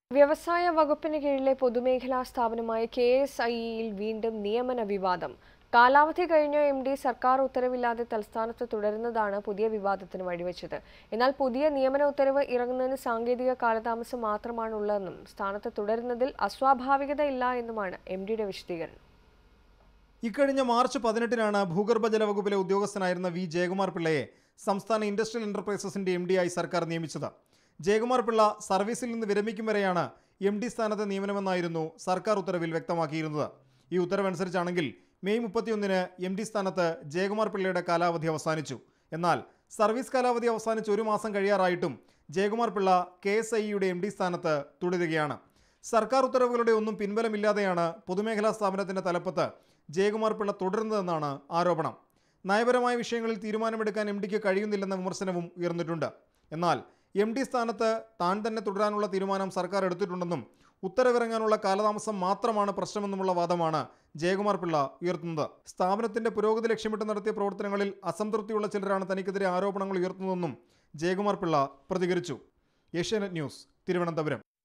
വ്യവസായ വകുപ്പിന് കീഴിലെ പൊതുമേഖലാ സ്ഥാപനമായ കെ എസ് ഐ ഇയിൽ വീണ്ടും നിയമന വിവാദം കാലാവധി കഴിഞ്ഞ എം ഡി സർക്കാർ ഉത്തരവില്ലാതെ തൽസ്ഥാനത്ത് തുടരുന്നതാണ് പുതിയ വിവാദത്തിന് വഴിവെച്ചത് എന്നാൽ പുതിയ നിയമന ഉത്തരവ് ഇറങ്ങുന്നതിന് സാങ്കേതിക കാലതാമസം മാത്രമാണുള്ളതെന്നും സ്ഥാനത്ത് തുടരുന്നതിൽ അസ്വാഭാവികത ഇല്ല എന്നുമാണ് എം ഡിയുടെ വിശദീകരണം ഇക്കഴിഞ്ഞ മാർച്ച് പതിനെട്ടിനാണ് ഭൂഗർഭജല വകുപ്പിലെ ഉദ്യോഗസ്ഥനായിരുന്ന വി ജയകുമാർ പിള്ളയെ സംസ്ഥാന ഇൻഡസ്ട്രിയൽ എന്റർപ്രൈസസിന്റെ എം ആയി സർക്കാർ നിയമിച്ചത് ജയകുമാർ പിള്ള സർവീസിൽ നിന്ന് വിരമിക്കും വരെയാണ് എം ഡി സ്ഥാനത്തെ നിയമനമെന്നായിരുന്നു സർക്കാർ ഉത്തരവിൽ വ്യക്തമാക്കിയിരുന്നത് ഈ ഉത്തരവനുസരിച്ചാണെങ്കിൽ മെയ് മുപ്പത്തിയൊന്നിന് എം ഡി സ്ഥാനത്ത് ജയകുമാർ പിള്ളയുടെ കാലാവധി അവസാനിച്ചു എന്നാൽ സർവീസ് കാലാവധി അവസാനിച്ച് ഒരു മാസം കഴിയാറായിട്ടും Jayakumar Pillai K S I യുടെ എം ഡി സ്ഥാനത്ത് തുടരുകയാണ് സർക്കാർ ഉത്തരവുകളുടെ ഒന്നും പിൻബലമില്ലാതെയാണ് പൊതുമേഖലാ സ്ഥാപനത്തിന്റെ തലപ്പത്ത് ജയകുമാർ പിള്ള തുടരുന്നതെന്നാണ് ആരോപണം നയപരമായ വിഷയങ്ങളിൽ തീരുമാനമെടുക്കാൻ എം ഡിക്ക് കഴിയുന്നില്ലെന്ന വിമർശനവും ഉയർന്നിട്ടുണ്ട് എന്നാൽ എം ഡി സ്ഥാനത്ത് താൻ തന്നെ തുടരാനുള്ള തീരുമാനം സർക്കാർ എടുത്തിട്ടുണ്ടെന്നും ഉത്തരവിറങ്ങാനുള്ള കാലതാമസം മാത്രമാണ് പ്രശ്നമെന്നുമുള്ള വാദമാണ് ജയകുമാർ പിള്ള ഉയർത്തുന്നത് സ്ഥാപനത്തിന്റെ പുരോഗതി ലക്ഷ്യമിട്ട് നടത്തിയ പ്രവർത്തനങ്ങളിൽ അസംതൃപ്തിയുള്ള ചിലരാണ് തനിക്കെതിരെ ആരോപണങ്ങൾ ഉയർത്തുന്നതെന്നും ജയകുമാർ പിള്ള പ്രതികരിച്ചു ഏഷ്യാനെറ്റ് ന്യൂസ് തിരുവനന്തപുരം